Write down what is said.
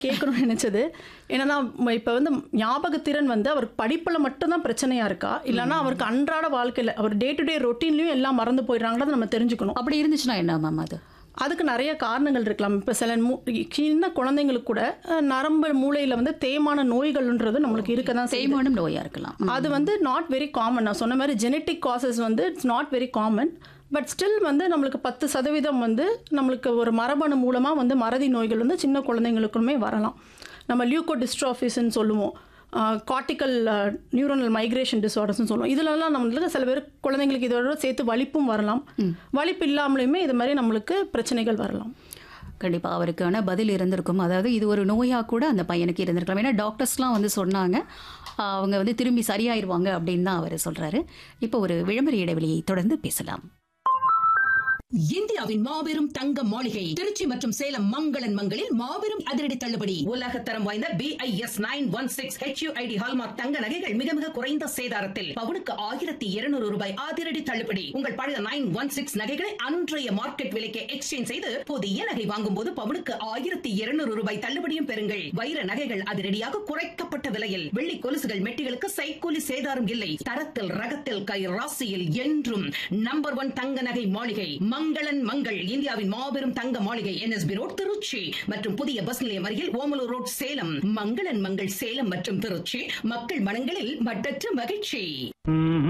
கேட்கணும்னு நினைச்சது என்னன்னா ம- இப்ப வந்து ஞாபகத்திறன் வந்து அவருக்கு படிப்புல மட்டும்தான் பிரச்சனையா இருக்கா இல்லைன்னா அவருக்கு அன்றாட வாழ்க்கையில அவர் டே டு டே ரொட்டீன்லயும் எல்லாம் மறந்து போயிடுறாங்களா நம்ம தெரிஞ்சுக்கணும் அப்படி இருந்துச்சுன்னா என்ன மேம் அது அதுக்கு நிறைய காரணங்கள் இருக்கலாம் இப்போ சில மூ சின்ன குழந்தைங்களுக்கு கூட அஹ், நரம்பு மூளையில் வந்து தேய்மான நோய்கள்ன்றது நம்மளுக்கு இருக்க தான் செய்யுது தேய்மானம் நோயா இருக்கலாம் அது வந்து நாட் வெரி காமன் நான் சொன்ன மாதிரி ஜெனட்டிக் காசஸ் வந்து it's not very common but still வந்து நம்மளுக்கு பத்து சதவீதம் வந்து நம்மளுக்கு ஒரு மரபணு மூலமாக வந்து மறதி நோய்கள் வந்து சின்ன குழந்தைங்களுக்குமே வரலாம் நம்ம லியூகோ டிஸ்ட்ராஃபிஸ்ன்னு சொல்லுவோம் கார்டிக்கல் நியூரோனல் மைக்ரேஷன் டிசார்டர்ஸ்னு சொல்லுவோம் இதுலலாம் நம்மளுக்கு சில பேர் குழந்தைங்களுக்கு இதோட சேர்த்து வலிப்பும் வரலாம் வலிப்பு இல்லாமலேயுமே இது மாதிரி நம்மளுக்கு பிரச்சனைகள் வரலாம் கண்டிப்பா அவருக்கான பதில் இருந்திருக்கும் அதாவது இது ஒரு நோயா கூட அந்த பையனுக்கு இருந்திருக்கலாம் ஏன்னா டாக்டர்ஸ்லாம் வந்து சொன்னாங்க ஆஹ் அவங்க வந்து திரும்பி சரியாயிருவாங்க அப்படின்னு தான் அவர் சொல்றாரு இப்போ ஒரு விளம்பர இடைவெளியை தொடர்ந்து பேசலாம் இந்தியாவின் மாபெரும் தங்க மாளிகை திருச்சி மற்றும் சேலம் மங்களன் மங்களில் மாபெரும் அதிரடி தள்ளுபடி உலக தரம் வாய்ந்த BIS nine one six HUID hallmark தங்க நகைகள் மிக மிக குறைந்த சேதாரத்தில் பவுனுக்கு ஆயிரத்தி இருநூறு ரூபாய் அதிரடி தள்ளுபடி உங்கள் பழைய நைன் ஒன் சிக்ஸ் நகைகளை அன்றைய மார்க்கெட் விலைக்கு எக்ஸ்சேஞ்ச் செய்து புதிய நகை வாங்கும் போது பவுனுக்கு ஆயிரத்தி இருநூறு ரூபாய் தள்ளுபடியும் பெறுங்கள் வைர நகைகள் அதிரடியாக குறைக்கப்பட்ட விலையில் வெள்ளி கொலுசுகள் மெட்டிகளுக்கு சைக்கூலி சேதாரம் இல்லை தரத்தில் ரகத்தில் கை ராசியில் என்றும் நம்பர் ஒன் தங்க நகை மாளிகை மங்களன் மங்கள் இந்தியாவின் மாபெரும் தங்க மாளிகை என்எஸ்பி ரோட் திருச்சி மற்றும் புதிய பஸ் நிலையம் அருகில் ஓமலூர் ரோட் சேலம் மங்களன் மங்கள் சேலம் மற்றும் திருச்சி மக்கள் மனங்களில் மட்டற்ற மகிழ்ச்சி